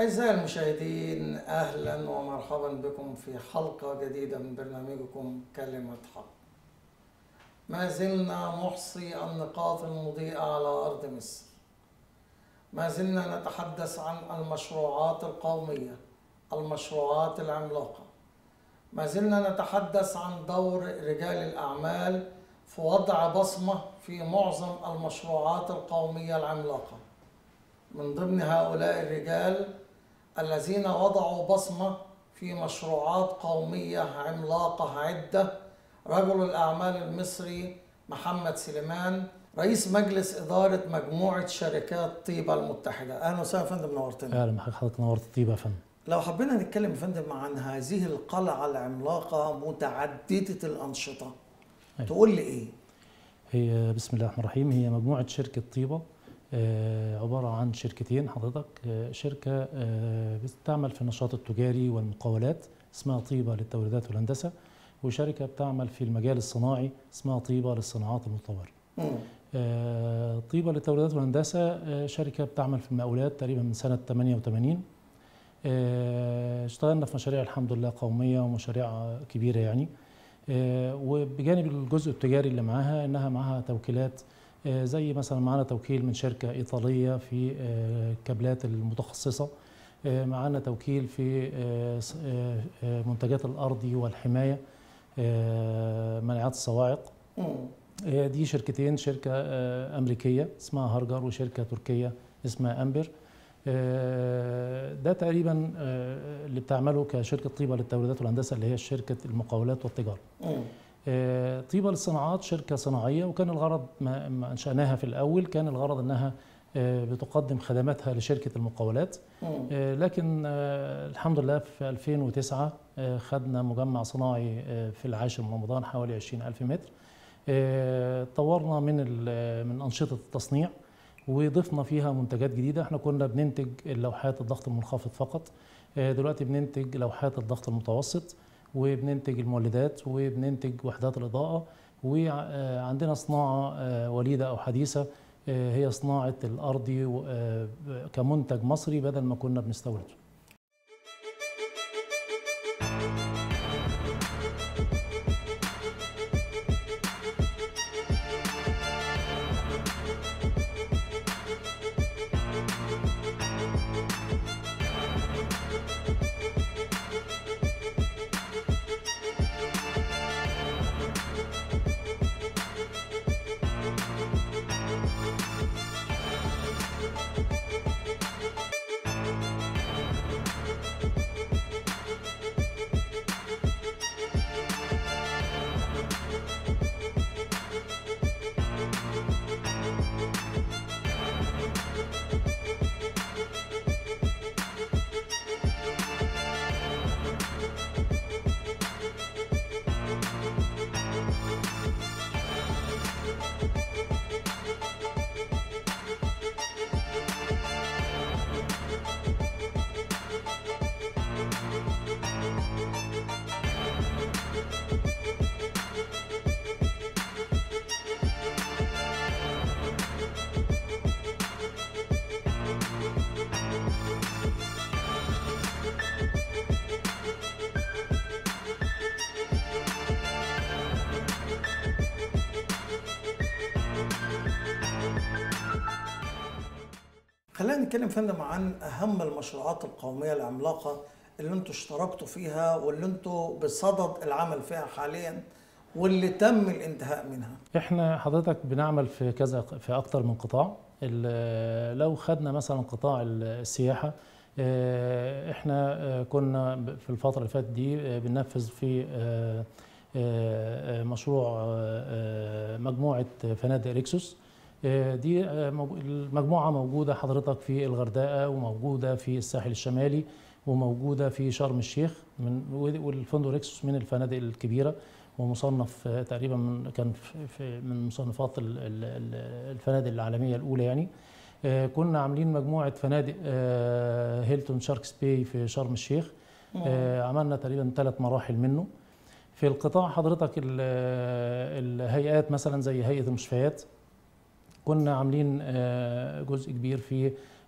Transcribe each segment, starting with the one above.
أعزائي المشاهدين أهلا ومرحبا بكم في حلقة جديدة من برنامجكم كلمة حق ما زلنا نحصي النقاط المضيئة على أرض مصر ما زلنا نتحدث عن المشروعات القومية المشروعات العملاقة ما زلنا نتحدث عن دور رجال الأعمال في وضع بصمة في معظم المشروعات القومية العملاقة من ضمن هؤلاء الرجال الذين وضعوا بصمة في مشروعات قومية عملاقة عدة رجل الأعمال المصري محمد سليمان رئيس مجلس إدارة مجموعة شركات طيبة المتحدة أهلا وسهلا يا فندم نورتنا اهلا بحضرتك نورت الطيبه يا فندم لو حبينا نتكلم يا فندم عن هذه القلعة العملاقة متعددة الأنشطة أيوة. تقول لي إيه؟ هي بسم الله الرحمن الرحيم هي مجموعه شركه طيبه آه، عباره عن شركتين حضرتك آه، شركه آه، بتعمل في النشاط التجاري والمقاولات اسمها طيبه للتوريدات والهندسه وشركه بتعمل في المجال الصناعي اسمها طيبه للصناعات المطوره مم. آه، طيبه للتوريدات والهندسه آه، شركه بتعمل في المقاولات تقريبا من سنه 88 آه، اشتغلنا في مشاريع الحمد لله قوميه ومشاريع كبيره يعني آه، وبجانب الجزء التجاري اللي معاها انها معاها توكيلات آه، زي مثلا معانا توكيل من شركه ايطاليه في آه، الكابلات المتخصصه آه، معانا توكيل في آه، ص- آه، آه، منتجات الارضي والحمايه آه، مناعات الصواعق مم. هي دي شركتين شركة آه، أمريكية اسمها هارجر وشركة تركية اسمها أمبر آه، ده تقريبا آه، اللي بتعمله كشركة طيبة للتوريدات والهندسة اللي هي شركة المقاولات والتجارة مم. آه، طيبة للصناعات شركة صناعية وكان الغرض ما ما أنشأناها في الأول كان الغرض أنها آه، بتقدم خدماتها لشركة المقاولات مم. آه، لكن آه، الحمد لله في 2009 آه، خدنا مجمع صناعي آه، في العاشر من رمضان حوالي 20 ألف متر آه، طورنا من ال- من أنشطة التصنيع وضفنا فيها منتجات جديدة احنا كنا بننتج لوحات الضغط المنخفض فقط آه، دلوقتي بننتج لوحات الضغط المتوسط وبننتج المولدات وبننتج وحدات الإضاءة وعندنا صناعة آه، وليدة أو حديثة آه، هي صناعة الأرضي و- آه، كمنتج مصري بدل ما كنا بنستورده خلينا نتكلم يا فندم عن اهم المشروعات القوميه العملاقه اللي انتوا اشتركتوا فيها واللي انتوا بصدد العمل فيها حاليا واللي تم الانتهاء منها احنا حضرتك بنعمل في كذا في اكتر من قطاع ال- لو خدنا مثلا قطاع السياحه اه، احنا اه، كنا ب- في الفتره اللي فاتت دي اه، بننفذ في اه، اه، مشروع اه، اه، مجموعه فنادق ريكسوس اه، دي اه، موج- المجموعه موجوده حضرتك في الغردقه وموجوده في الساحل الشمالي وموجوده في شرم الشيخ من والفندق ريكسوس من الفنادق الكبيره ومصنف آه، تقريبا من كان في- في من مصنفات ال- ال- ال- الفنادق العالميه الاولى يعني آه، كنا عاملين مجموعه فنادق آه، هيلتون شاركس باي في شرم الشيخ آه، عملنا تقريبا ثلاث مراحل منه في القطاع حضرتك ال- الهيئات مثلا زي هيئه المستشفيات كنا عاملين آه، جزء كبير في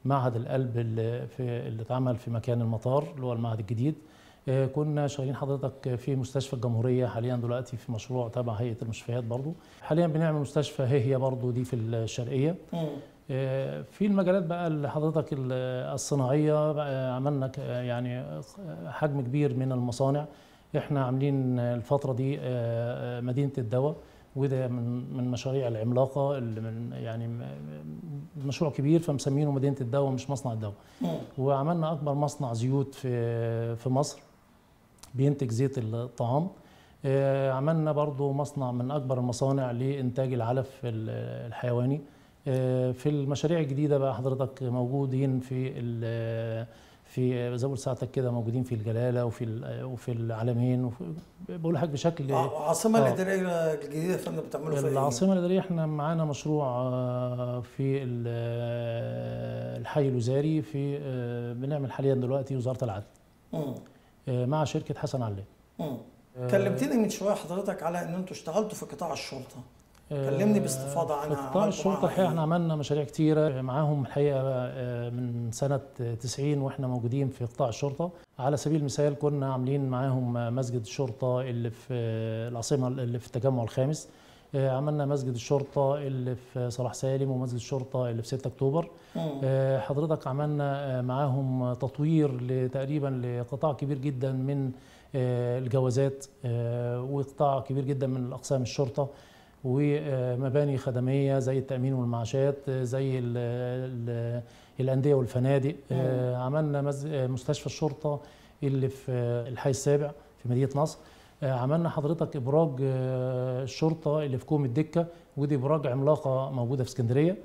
معهد القلب اللي في اللي اتعمل في مكان المطار اللي هو المعهد الجديد آه، كنا شغالين حضرتك في مستشفى الجمهورية حاليا دلوقتي في مشروع تبع هيئة المستشفيات برضو حاليا بنعمل مستشفى هي هي برضو دي في الشرقية مم. آه، في المجالات بقى اللي حضرتك ال- الصناعية بقى عملنا ك- يعني حجم كبير من المصانع احنا عاملين الفترة دي آه، آه، مدينة الدواء وده من من مشاريع العملاقة اللي من يعني م- م- مشروع كبير فمسمينه مدينة الدواء مش مصنع الدواء مم. وعملنا اكبر مصنع زيوت في في مصر بينتج زيت الطعام آه، عملنا برضو مصنع من اكبر المصانع لانتاج العلف ال- الحيواني آه، في المشاريع الجديده بقى حضرتك موجودين في ال- في زي ما قلت ساعتك كده موجودين في الجلاله وفي ال- وفي العلمين وفي بقول لحضرتك بشكل ع- العاصمة آه. الإدارية الجديدة يا فندم بتعملوا فيها إيه؟ العاصمة الإدارية احنا معانا مشروع آه، في ال- آه، الحي الوزاري في آه، بنعمل حاليا دلوقتي وزارة العدل مم. آه، مع شركة حسن علام مم. آه، كلمتني من شوية حضرتك على إن أنتوا اشتغلتوا في قطاع الشرطة آه، كلمني باستفاضة عنها، في قطاع عملتوا الشرطة معاها الحقيقة إيه؟ احنا عملنا مشاريع كتيرة معاهم الحقيقة آه، من سنة 90 واحنا موجودين في قطاع الشرطة على سبيل المثال كنا عاملين معاهم مسجد الشرطة اللي في آه، العاصمة اللي في التجمع الخامس آه، عملنا مسجد الشرطة اللي في صلاح سالم ومسجد الشرطة اللي في 6 أكتوبر مم. آه، حضرتك عملنا آه، معاهم تطوير ل- تقريبا لقطاع كبير جدا من آه، الجوازات آه، وقطاع كبير جدا من اقسام الشرطه ومباني خدميه زي التامين والمعاشات آه، زي ال ال الانديه والفنادق آه، عملنا مز- آه، مستشفى الشرطه اللي في آه، الحي السابع في مدينه نصر آه، عملنا حضرتك ابراج آه، الشرطه اللي في كوم الدكه ودي ابراج عملاقه موجوده في اسكندريه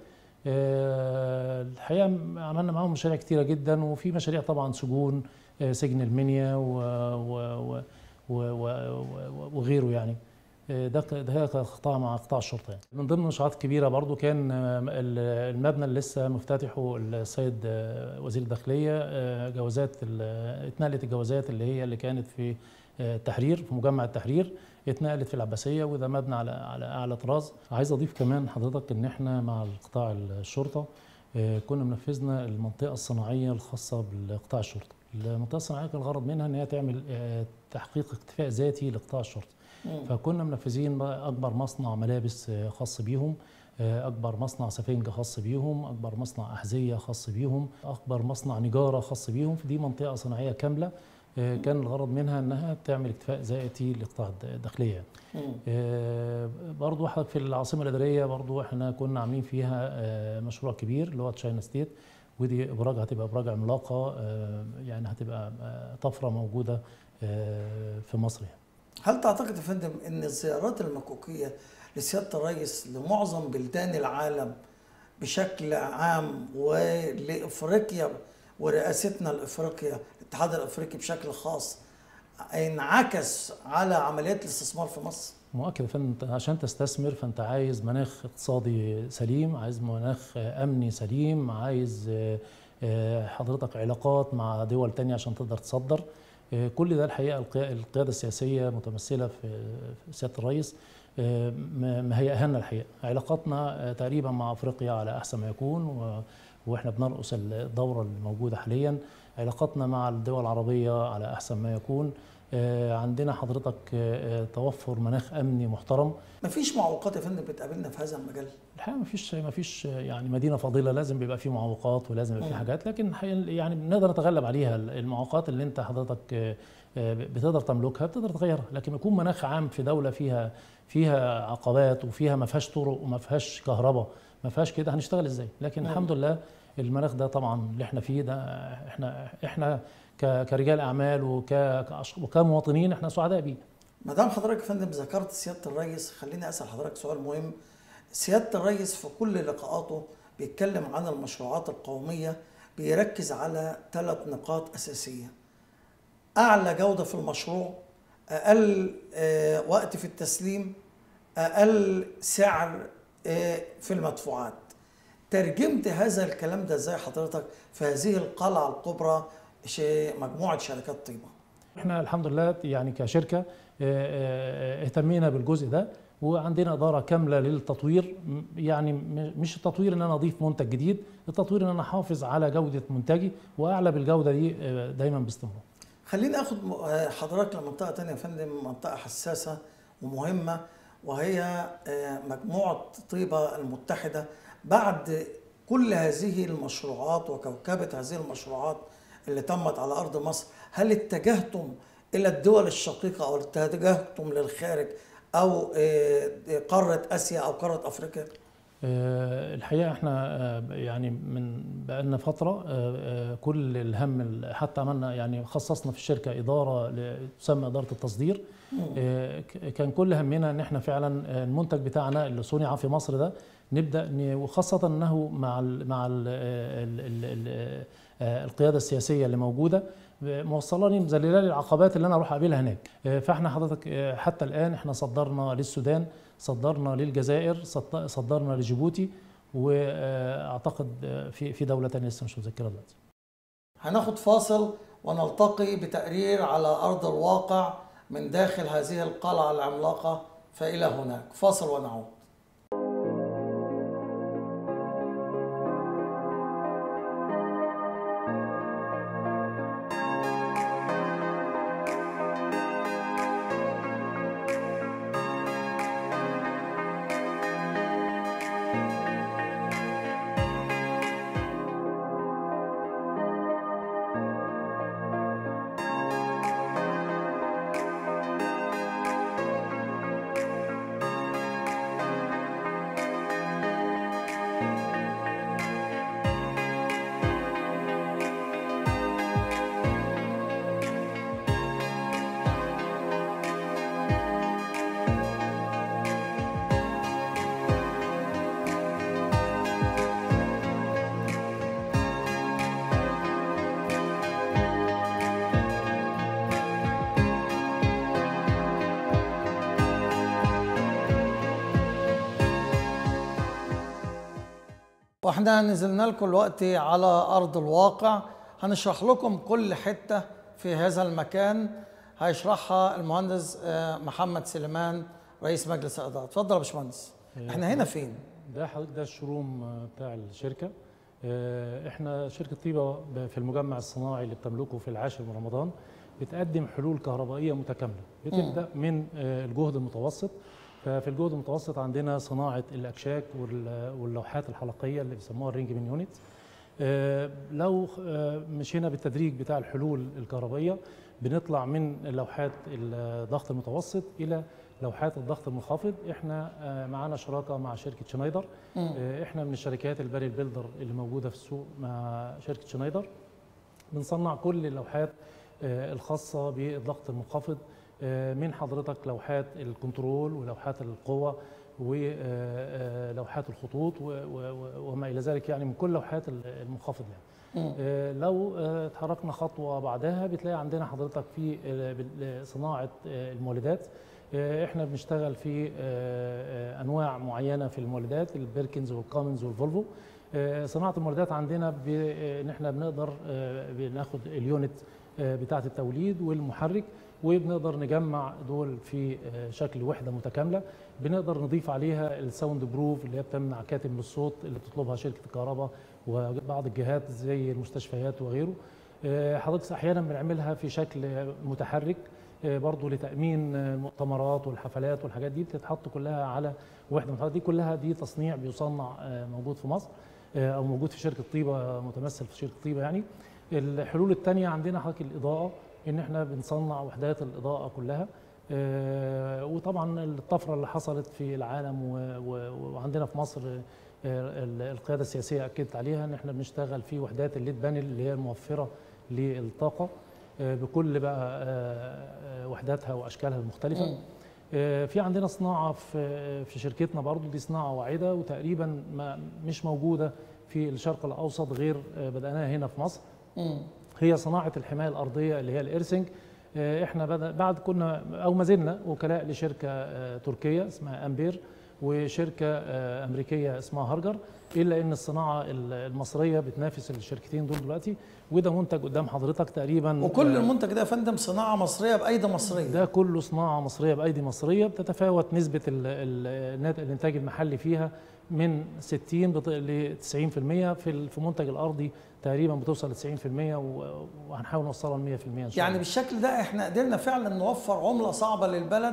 آه، الحقيقه عملنا معاهم مشاريع كتيره جدا وفي مشاريع طبعا سجون آه، سجن المنيا و و و و و و وغيره يعني آه، ده ك- ده هي قطاع مع قطاع الشرطه يعني. من ضمن المشروعات الكبيره برضو كان آه، ال- المبنى اللي لسه مفتتحه السيد آه، وزير الداخليه آه، جوازات ال- اتنقلت الجوازات اللي هي اللي كانت في آه، التحرير في مجمع التحرير اتنقلت في العباسيه وده مبنى على على اعلى طراز عايز اضيف كمان حضرتك ان احنا مع القطاع الشرطه آه، كنا منفذنا المنطقه الصناعيه الخاصه بالقطاع الشرطه المنطقه الصناعيه كان الغرض منها ان هي تعمل آه، تحقيق اكتفاء ذاتي لقطاع الشرطه مم. فكنا منفذين بقى اكبر مصنع ملابس آه، خاص بيهم آه، اكبر مصنع سفنج خاص بيهم اكبر مصنع احذيه خاص بيهم اكبر مصنع نجاره خاص بيهم فدي منطقه صناعيه كامله آه، كان الغرض منها انها تعمل اكتفاء ذاتي لقطاع الداخليه يعني. مم. آه، برضو حضرتك في العاصمه الاداريه برضو احنا كنا عاملين فيها آه، مشروع كبير اللي هو تشاينا ستيت ودي ابراج هتبقى ابراج عملاقه آه، يعني هتبقى آه، طفره موجوده آه، في مصر يعني. هل تعتقد يا فندم ان الزيارات المكوكيه لسياده الرئيس لمعظم بلدان العالم بشكل عام ولافريقيا ورئاستنا لافريقيا الاتحاد الافريقي بشكل خاص انعكس على عمليات الاستثمار في مصر؟ مؤكد يا فندم أنت عشان تستثمر فانت عايز مناخ اقتصادي سليم عايز مناخ آه، امني سليم عايز آه، آه، حضرتك علاقات مع دول تانية عشان تقدر تصدر آه، كل ده الحقيقه القيا- القياده السياسيه متمثله في في سياده الرئيس آه، ما ما هي اهلنا الحقيقه علاقاتنا آه، تقريبا مع افريقيا على احسن ما يكون و- واحنا بنرقص الدوره الموجوده حاليا علاقاتنا مع الدول العربيه على احسن ما يكون آه، عندنا حضرتك آه، آه، توفر مناخ امني محترم مفيش معوقات يا فندم بتقابلنا في هذا المجال؟ الحقيقه ما فيش ما فيش يعني مدينه فاضله لازم بيبقى في معوقات ولازم يبقى في مم. حاجات لكن الحقيقة يعني بنقدر نتغلب عليها المعوقات اللي انت حضرتك آه، آه، بتقدر تملكها بتقدر تغيرها لكن يكون مناخ عام في دوله فيها فيها عقبات وفيها ما فيهاش طرق وما فيهاش كهرباء ما فيهاش كده هنشتغل ازاي لكن مم. الحمد لله المناخ ده طبعا اللي احنا فيه ده احنا احنا ك- كرجال اعمال وك كأش- وكمواطنين احنا سعداء بيه ما دام حضرتك يا فندم ذكرت سياده الرئيس خليني اسال حضرتك سؤال مهم سياده الرئيس في كل لقاءاته بيتكلم عن المشروعات القوميه بيركز على ثلاث نقاط اساسيه اعلى جوده في المشروع اقل آه، وقت في التسليم اقل سعر آه، في المدفوعات ترجمت هذا الكلام ده ازاي حضرتك في هذه القلعه الكبرى ش- مجموعه شركات طيبه احنا الحمد لله يعني كشركه آه، آه، اهتمينا بالجزء ده وعندنا اداره كامله للتطوير م- يعني م- مش التطوير ان انا اضيف منتج جديد التطوير ان انا احافظ على جوده منتجي واعلى بالجوده دي آه، دايما باستمرار خليني اخد م- آه، حضرتك لمنطقه تانية يا فندم منطقه حساسه ومهمه وهي آه، مجموعه طيبه المتحده بعد كل هذه المشروعات وكوكبه هذه المشروعات اللي تمت على ارض مصر هل اتجهتم الى الدول الشقيقه او اتجهتم للخارج او آه، قاره اسيا او قاره افريقيا؟ آه، الحقيقه احنا آه، يعني من بقالنا فتره آه، آه، كل الهم ال- حتى عملنا يعني خصصنا في الشركه اداره ل- تسمى اداره التصدير آه، ك- كان كل همنا ان احنا فعلا آه، المنتج بتاعنا اللي صنع في مصر ده نبدا ن- وخاصه انه مع ال مع ال ال ال ال آه، القياده السياسيه اللي موجوده آه، موصلاني مذلله لي العقبات اللي انا اروح اقابلها هناك آه، فاحنا حضرتك آه، حتى الان احنا صدرنا للسودان صدرنا للجزائر صد- صدرنا لجيبوتي واعتقد آه، في في دوله ثانيه لسه مش متذكرها دلوقتي هناخد فاصل ونلتقي بتقرير على أرض الواقع من داخل هذه القلعة العملاقة فإلى هناك فاصل ونعود واحنا نزلنا لكم الوقت على ارض الواقع هنشرح لكم كل حته في هذا المكان هيشرحها المهندس آه، محمد سليمان رئيس مجلس الاداره اتفضل يا باشمهندس احنا هنا فين ده حضرتك ده الشروم آه، بتاع الشركه آه، احنا شركه طيبه ب- في المجمع الصناعي اللي بتملكه في العاشر من رمضان بتقدم حلول كهربائيه متكامله بتبدا من آه، الجهد المتوسط ففي الجهد المتوسط عندنا صناعه الاكشاك وال- واللوحات الحلقيه اللي بيسموها الرينج من يونت آه، لو آه، مشينا بالتدريج بتاع الحلول الكهربائيه بنطلع من لوحات الضغط المتوسط الى لوحات الضغط المنخفض احنا آه، معانا شراكه مع شركه شنايدر آه، احنا من الشركات الباري بيلدر اللي موجوده في السوق مع شركه شنايدر بنصنع كل اللوحات آه، الخاصه بالضغط المنخفض آه، من حضرتك لوحات الكنترول ولوحات القوه ولوحات الخطوط و- و- و- وما الى ذلك يعني من كل لوحات المنخفض يعني آه، لو آه، اتحركنا خطوه بعدها بتلاقي عندنا حضرتك في آه، بال- صناعه آه، المولدات آه، احنا بنشتغل في آه، آه، انواع معينه في المولدات البيركنز والكومنز والفولفو آه، صناعه المولدات عندنا ب- آه، ان احنا بنقدر آه، بناخد اليونت آه، بتاعه التوليد والمحرك وبنقدر نجمع دول في آه، شكل وحده متكامله بنقدر نضيف عليها الساوند بروف اللي هي بتمنع كاتم للصوت اللي بتطلبها شركه الكهرباء وبعض الجهات زي المستشفيات وغيره آه، حضرتك احيانا بنعملها في شكل متحرك آه، برضو لتامين آه، المؤتمرات والحفلات والحاجات دي بتتحط كلها على وحده متحركه دي كلها دي تصنيع بيصنع آه، موجود في مصر آه، او موجود في شركه طيبه متمثل في شركه طيبه يعني الحلول الثانيه عندنا حضرتك الاضاءه ان احنا بنصنع وحدات الاضاءه كلها آه، وطبعا الطفره اللي حصلت في العالم و- و- وعندنا في مصر آه، ال- القياده السياسيه اكدت عليها ان احنا بنشتغل في وحدات الليد بانل اللي هي الموفره للطاقه آه، بكل بقى آه، آه، وحداتها واشكالها المختلفه آه، في عندنا صناعه في في شركتنا برضو دي صناعه واعده وتقريبا ما مش موجوده في الشرق الاوسط غير آه، بداناها هنا في مصر هي صناعه الحمايه الارضيه اللي هي الارسنج آه، احنا بدأ بعد كنا او ما زلنا وكلاء لشركه آه، تركيه اسمها امبير وشركه آه، امريكيه اسمها هارجر الا ان الصناعه ال- المصريه بتنافس الشركتين دول دلوقتي وده منتج قدام حضرتك تقريبا وكل آه، المنتج ده يا فندم صناعه مصريه بايدي مصريه ده كله صناعه مصريه بايدي مصريه بتتفاوت نسبه ال- ال- النات- الانتاج المحلي فيها من 60 بط- ل 90% في ال- في منتج الارضي تقريبا بتوصل ل 90% و- وهنحاول نوصلها ل 100% ان شاء يعني الله بالشكل ده احنا قدرنا فعلا نوفر عمله صعبه للبلد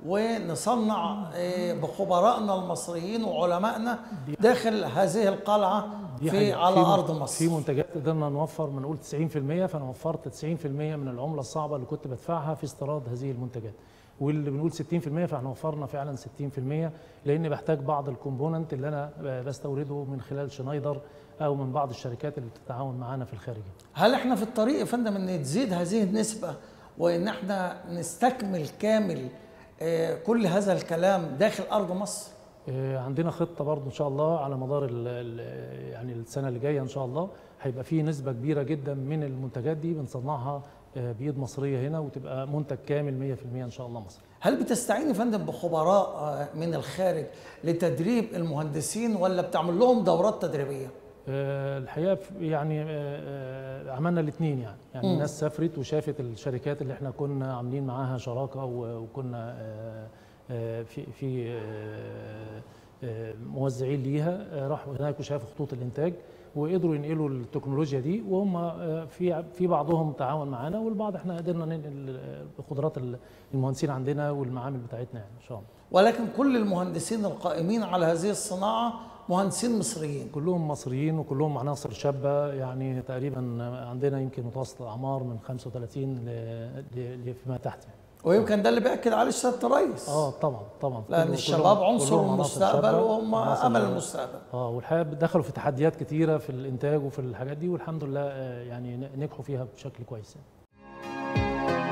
ونصنع آه، بخبرائنا المصريين وعلمائنا داخل هذه القلعه دي في حقيقة. على في- ارض في مصر منتجات قدرنا نوفر بنقول 90% فانا وفرت 90% من العمله الصعبه اللي كنت بدفعها في استيراد هذه المنتجات واللي بنقول 60% فاحنا وفرنا فعلا 60% لان بحتاج بعض الكومبوننت اللي انا بستورده من خلال شنايدر او من بعض الشركات اللي بتتعاون معانا في الخارج هل احنا في الطريق يا فندم ان تزيد هذه النسبه وان احنا نستكمل كامل آه، كل هذا الكلام داخل ارض مصر آه، عندنا خطه برضو ان شاء الله على مدار ال ال يعني السنه اللي جايه ان شاء الله هيبقى في نسبه كبيره جدا من المنتجات دي بنصنعها آه، بايد مصريه هنا وتبقى منتج كامل 100% ان شاء الله مصري هل بتستعين يا فندم بخبراء آه، من الخارج لتدريب المهندسين ولا بتعمل لهم دورات تدريبيه آه، الحقيقه ف- يعني آه، آه، عملنا الاثنين يعني يعني مم. ناس سافرت وشافت الشركات اللي احنا كنا عاملين معاها شراكه و- وكنا آه، آه، في في آه، آه، موزعين ليها آه، راحوا هناك وشافوا خطوط الانتاج وقدروا ينقلوا التكنولوجيا دي وهم آه، في في بعضهم تعاون معانا والبعض احنا قدرنا ننقل آه، بقدرات المهندسين عندنا والمعامل بتاعتنا يعني ان شاء الله ولكن كل المهندسين القائمين على هذه الصناعه مهندسين مصريين كلهم مصريين وكلهم عناصر شابة يعني تقريبا عندنا يمكن متوسط الأعمار من 35 ل... ل... فيما تحت يعني. ويمكن ده اللي بياكد عليه سياده الرئيس اه طبعا طبعا لان كله- الشباب كلهم- عنصر كلهم عناصر المستقبل شابة، وهم عناصر امل شابة. المستقبل اه والحقيقه دخلوا في تحديات كتيره في الانتاج وفي الحاجات دي والحمد لله آه، يعني ن- نجحوا فيها بشكل كويس يعني.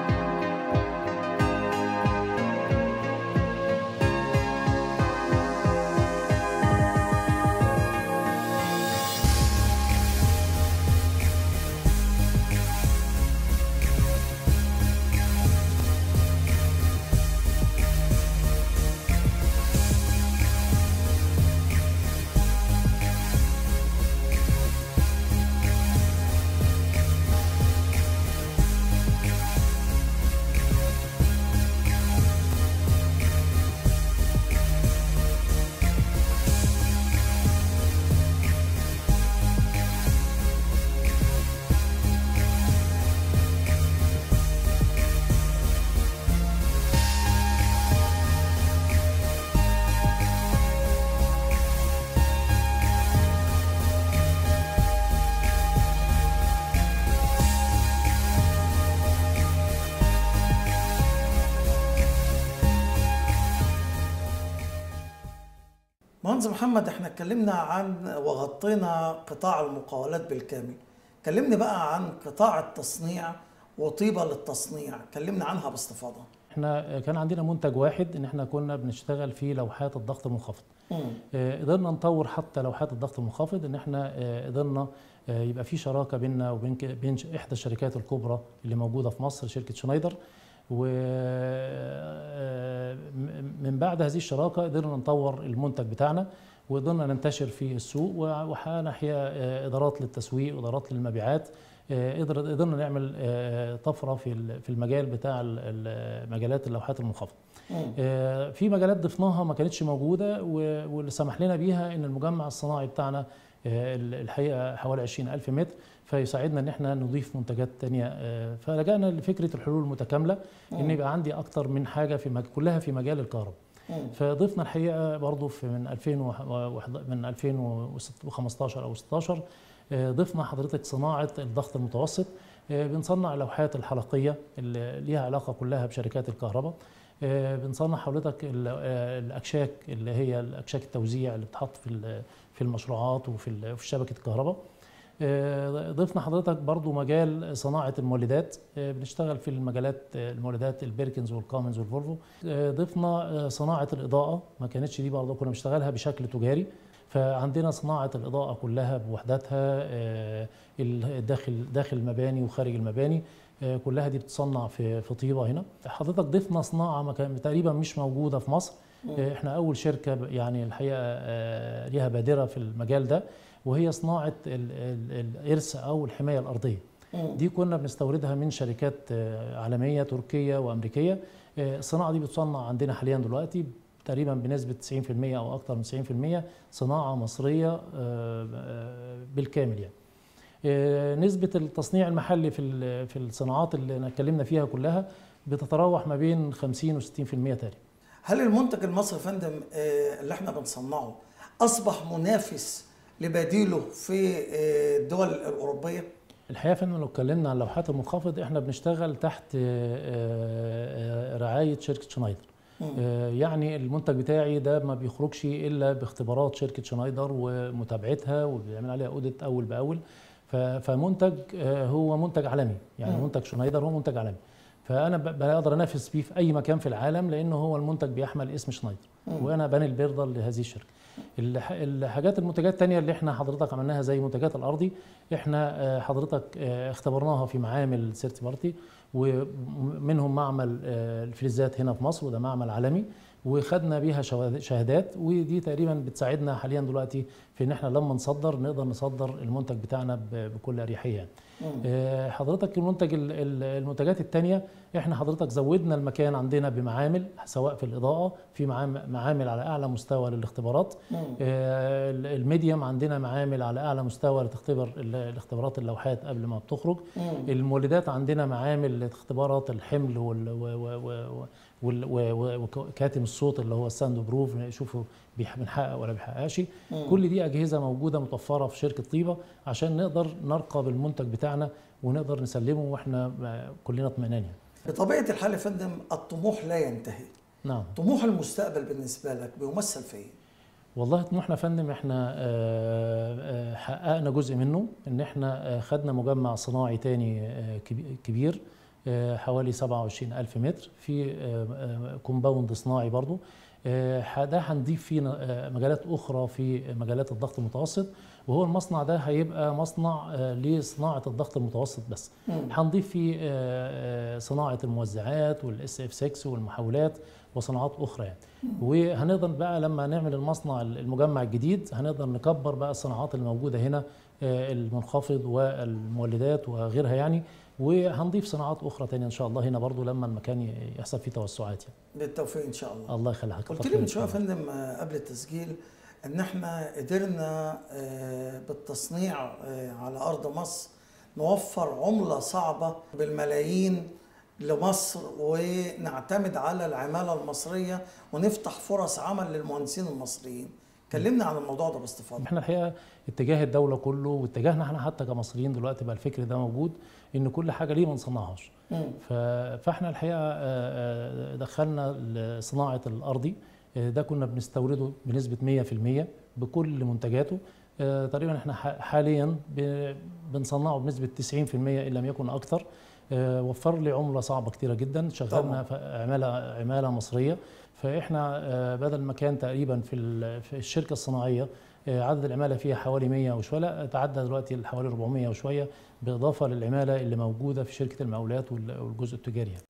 مهندس محمد احنا اتكلمنا عن وغطينا قطاع المقاولات بالكامل كلمني بقى عن قطاع التصنيع وطيبة للتصنيع كلمنا عنها باستفاضة احنا كان عندنا منتج واحد ان احنا كنا بنشتغل فيه لوحات الضغط المنخفض مم. آه، قدرنا نطور حتى لوحات الضغط المنخفض ان احنا آه، قدرنا آه، يبقى في شراكه بيننا وبين ك- بين ش- احدى الشركات الكبرى اللي موجوده في مصر شركه شنايدر ومن بعد هذه الشراكه قدرنا نطور المنتج بتاعنا وقدرنا ننتشر في السوق و- وحنحيا آه، ادارات للتسويق وادارات للمبيعات آه، قدر- قدرنا نعمل آه، طفره في ال- في المجال بتاع ال- ال- مجالات اللوحات المنخفضه مم. آه، في مجالات ضفناها ما كانتش موجوده و- واللي سمح لنا بيها ان المجمع الصناعي بتاعنا آه، الحقيقه حوالي 20 ألف متر فيساعدنا ان احنا نضيف منتجات تانية آه، فلجأنا لفكره الحلول المتكامله ان يبقى عندي اكتر من حاجه في مج... كلها في مجال الكهرباء مم. فضفنا الحقيقه برضو في من 2001 من 2015 او 16 آه، ضفنا حضرتك صناعه الضغط المتوسط آه، بنصنع لوحات الحلقيه اللي ليها علاقه كلها بشركات الكهرباء آه، بنصنع حضرتك ال- آه، الاكشاك اللي هي الاكشاك التوزيع اللي بتحط في ال- في المشروعات وفي ال- في شبكه الكهرباء آه، ضفنا حضرتك برضو مجال صناعة المولدات آه، بنشتغل في المجالات آه، المولدات البيركنز والكامنز والفولفو آه، ضفنا آه، صناعة الإضاءة ما كانتش دي برضو كنا بنشتغلها بشكل تجاري فعندنا صناعة الإضاءة كلها بوحداتها آه، الداخل داخل المباني وخارج المباني آه، كلها دي بتصنع في في طيبة هنا حضرتك ضفنا صناعة ما كان تقريبا مش موجودة في مصر آه، احنا اول شركه ب- يعني الحقيقه آه، ليها بادره في المجال ده وهي صناعه ال- ال- الارث او الحمايه الارضيه مم. دي كنا بنستوردها من شركات آه، عالميه تركيه وامريكيه آه، الصناعه دي بتصنع عندنا حاليا دلوقتي تقريبا بنسبه 90% او اكثر من 90% صناعه مصريه آه، آه، بالكامل يعني آه، نسبه التصنيع المحلي في ال- في الصناعات اللي اتكلمنا فيها كلها بتتراوح ما بين 50 و 60% تقريبا هل المنتج المصري يا فندم آه، اللي احنا بنصنعه اصبح منافس لبديله في آه، الدول الاوروبيه؟ الحقيقه يا فندم لو اتكلمنا عن لوحات المنخفض احنا بنشتغل تحت آه، آه، رعايه شركه شنايدر مم. آه، يعني المنتج بتاعي ده ما بيخرجش الا باختبارات شركه شنايدر ومتابعتها وبيعمل عليها اوديت اول باول ف- فمنتج آه، هو منتج عالمي يعني مم. منتج شنايدر هو منتج عالمي فانا ب- بقدر انافس بيه في اي مكان في العالم لانه هو المنتج بيحمل اسم شنايدر مم. وانا بني البيرضه لهذه الشركه الح- الحاجات المنتجات التانية اللي احنا حضرتك عملناها زي منتجات الارضي احنا آه، حضرتك آه، اختبرناها في معامل سيرتي بارتي ومنهم معمل آه، الفلزات هنا في مصر وده معمل عالمي وخدنا بيها شوا- شهادات ودي تقريبا بتساعدنا حاليا دلوقتي في ان احنا لما نصدر نقدر نصدر المنتج بتاعنا ب- بكل اريحيه يعني. مم. آه، حضرتك المنتج ال- ال- المنتجات التانية احنا حضرتك زودنا المكان عندنا بمعامل سواء في الإضاءة في معام- معامل على أعلى مستوى للاختبارات مم. آه، ال- الميديم عندنا معامل على أعلى مستوى لتختبر ال- الاختبارات اللوحات قبل ما بتخرج مم. المولدات عندنا معامل لاختبارات الحمل وال و و و وال- و- و- وكاتم الصوت اللي هو الساند بروف نشوفه بيح- بنحقق ولا بيحققش مم. كل دي اجهزه موجوده متوفره في شركه طيبه عشان نقدر نرقى بالمنتج بتاعنا ونقدر نسلمه واحنا آه، كلنا اطمئنان يعني. بطبيعه الحال يا فندم الطموح لا ينتهي نعم طموح المستقبل بالنسبه لك بيمثل في ايه؟ والله طموحنا يا فندم احنا آه، آه، حققنا جزء منه ان احنا آه، خدنا مجمع صناعي تاني آه، كبي- كبير آه، حوالي 27 ألف متر في آه، آه، كومباوند صناعي برضو آه، ح- ده هنضيف فيه آه، مجالات أخرى في مجالات الضغط المتوسط وهو المصنع ده هيبقى مصنع آه، لصناعة الضغط المتوسط بس مم. هنضيف فيه آه، آه، صناعة الموزعات والاس اف 6 والمحاولات وصناعات أخرى يعني وهنقدر بقى لما نعمل المصنع المجمع الجديد هنقدر نكبر بقى الصناعات الموجودة هنا آه، المنخفض والمولدات وغيرها يعني وهنضيف صناعات أخرى تانية إن شاء الله هنا برضو لما المكان ي- يحصل فيه توسعات يعني بالتوفيق ان شاء الله الله يخليك قلت لي من شويه يا فندم آه، قبل التسجيل ان احنا قدرنا آه، بالتصنيع آه، على ارض مصر نوفر عمله صعبه بالملايين لمصر ونعتمد على العماله المصريه ونفتح فرص عمل للمهندسين المصريين كلمنا عن الموضوع ده باستفاضه احنا الحقيقه اتجاه الدوله كله واتجاهنا احنا حتى كمصريين دلوقتي بقى الفكر ده موجود ان كل حاجه ليه ما نصنعهاش مم. ف- فاحنا الحقيقه آه، آه، دخلنا صناعه الارضي آه، ده كنا بنستورده بنسبه 100% بكل منتجاته آه، تقريبا احنا ح- حاليا ب- بنصنعه بنسبه 90% ان لم يكن اكثر آه، وفر لي عمله صعبه كتيره جدا شغلنا في عماله عماله مصريه فاحنا آه، بدل ما كان تقريبا في ال- في الشركه الصناعيه آه، عدد العماله فيها حوالي 100 وشويه لا تعدى دلوقتي حوالي 400 وشويه بالاضافه للعماله اللي موجوده في شركه المقاولات وال- والجزء التجاري يعني.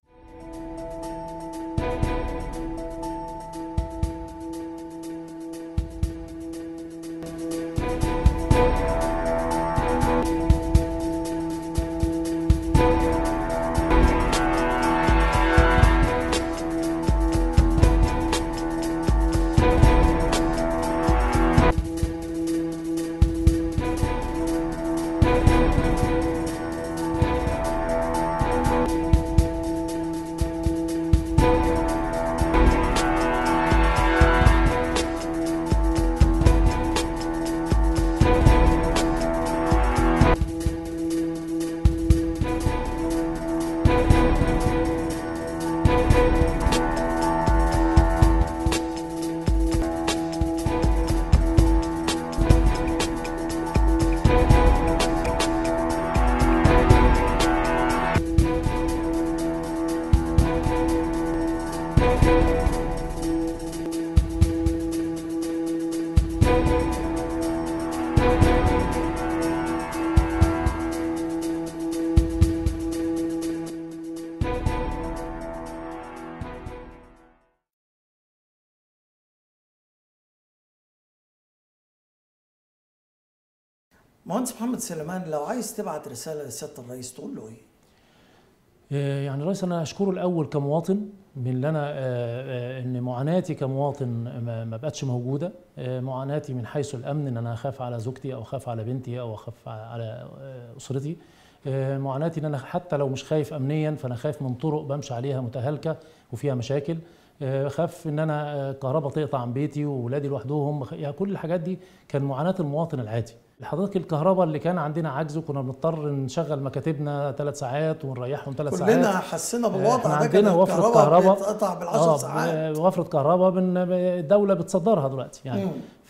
مهندس محمد سليمان لو عايز تبعت رساله لسياده الرئيس تقول له ايه؟ آه، يعني الرئيس انا اشكره الاول كمواطن من اللي انا آه، آه، ان معاناتي كمواطن ما ما بقتش موجوده آه، معاناتي من حيث الامن ان انا اخاف على زوجتي او اخاف على بنتي او اخاف على آه، اسرتي آه، معاناتي ان انا حتى لو مش خايف امنيا فانا خايف من طرق بمشي عليها متهالكه وفيها مشاكل آه، خاف ان انا آه، كهرباء تقطع عن بيتي واولادي لوحدهم يعني كل الحاجات دي كان معاناه المواطن العادي حضرتك الكهرباء اللي كان عندنا عجز وكنا بنضطر نشغل مكاتبنا ثلاث ساعات ونريحهم ثلاث ساعات كلنا حسينا بالوضع احنا ده عندنا كان وفرة الكهرباء كهرباء. بتقطع بالعشر ساعات ب- وفرة كهرباء بن- الدولة بتصدرها دلوقتي يعني مم.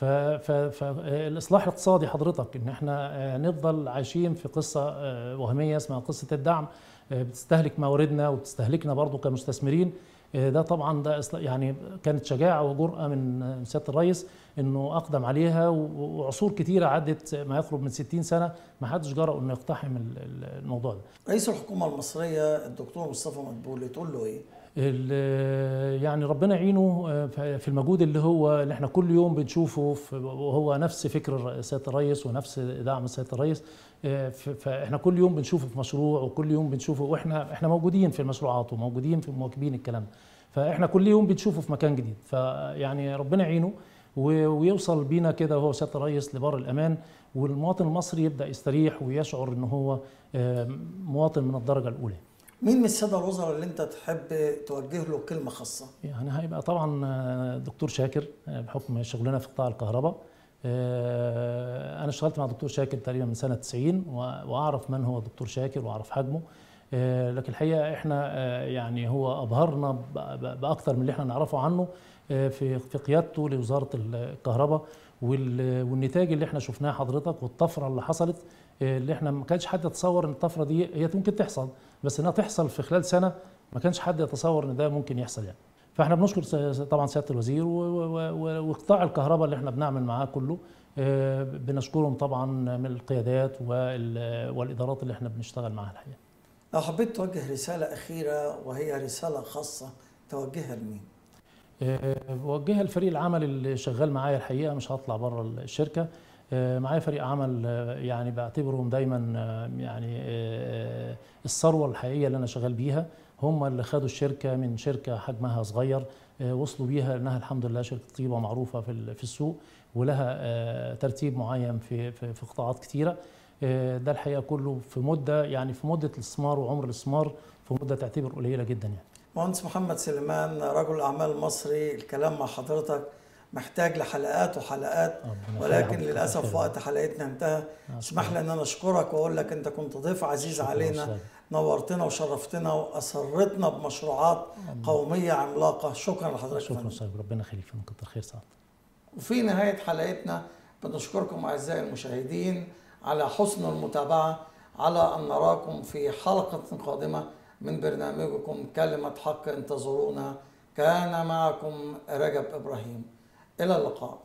فالإصلاح الاقتصادي حضرتك إن احنا آه، نفضل عايشين في قصة آه، وهمية اسمها قصة الدعم آه، بتستهلك مواردنا وبتستهلكنا برضو كمستثمرين آه، ده طبعا ده إصلاح- يعني كانت شجاعة وجرأة من آه، سيادة الرئيس إنه أقدم عليها و- وعصور كتيرة عدت ما يقرب من 60 سنة ما حدش جرأ إنه يقتحم ال- ال- الموضوع ده رئيس الحكومه المصريه الدكتور مصطفى مدبولي تقول له ايه؟ ال- يعني ربنا يعينه آه، في المجهود اللي هو اللي احنا كل يوم بنشوفه في- وهو نفس فكر سياده الرئيس ونفس دعم سياده الرئيس آه، ف- فاحنا كل يوم بنشوفه في مشروع وكل يوم بنشوفه واحنا احنا موجودين في المشروعات وموجودين في مواكبين الكلام ده فاحنا كل يوم بنشوفه في مكان جديد فيعني ربنا يعينه و- ويوصل بينا كده وهو سياده الرئيس لبر الامان والمواطن المصري يبدا يستريح ويشعر ان هو آه، مواطن من الدرجه الاولى مين من الساده الوزراء اللي انت تحب توجه له كلمه خاصه؟ يعني هيبقى طبعا آه، دكتور شاكر آه، بحكم شغلنا في قطاع الكهرباء آه، انا اشتغلت مع دكتور شاكر تقريبا من سنه 90 و- واعرف من هو دكتور شاكر واعرف حجمه آه، لكن الحقيقه احنا آه، يعني هو ابهرنا ب- ب- باكثر من اللي احنا نعرفه عنه آه، في في قيادته لوزاره الكهرباء وال- والنتاج اللي احنا شفناه حضرتك والطفره اللي حصلت آه، اللي احنا ما كانش حد يتصور ان الطفره دي هي ممكن تحصل بس انها تحصل في خلال سنه ما كانش حد يتصور ان ده ممكن يحصل يعني فاحنا بنشكر س- طبعا سياده الوزير و- و- و- وقطاع الكهرباء اللي احنا بنعمل معاه كله آه، بنشكرهم طبعا من القيادات وال- والادارات اللي احنا بنشتغل معاها الحقيقه لو حبيت توجه رساله اخيره وهي رساله خاصه توجهها لمين؟ آه، بوجهها لفريق العمل اللي شغال معايا الحقيقه مش هطلع بره الشركه آه، معايا فريق عمل آه، يعني بعتبرهم دايما آه، يعني آه، الثروه الحقيقيه اللي انا شغال بيها هم اللي خدوا الشركه من شركه حجمها صغير آه، وصلوا بيها انها الحمد لله شركه طيبه معروفه في ال- في السوق ولها آه، ترتيب معين في في في قطاعات كتيره آه، ده الحقيقه كله في مده يعني في مده الاستثمار وعمر الاستثمار في مده تعتبر قليله جدا يعني مهندس محمد سليمان رجل اعمال مصري الكلام مع حضرتك محتاج لحلقات وحلقات ربنا ولكن يخلي حضرتك للاسف خير. وقت حلقتنا انتهى آه، اسمح لي ان انا اشكرك واقول لك انت كنت ضيف عزيز شكراً علينا أستاذ. نورتنا وشرفتنا واثرتنا بمشروعات قوميه عملاقه شكرا لحضرتك يا شكرا فندم. استاذ ربنا يخليك فيكم كتر خير سعادتك وفي نهاية حلقتنا بنشكركم أعزائي المشاهدين على حسن المتابعة على أن نراكم في حلقة قادمة من برنامجكم كلمة حق انتظرونا كان معكم رجب إبراهيم إلى اللقاء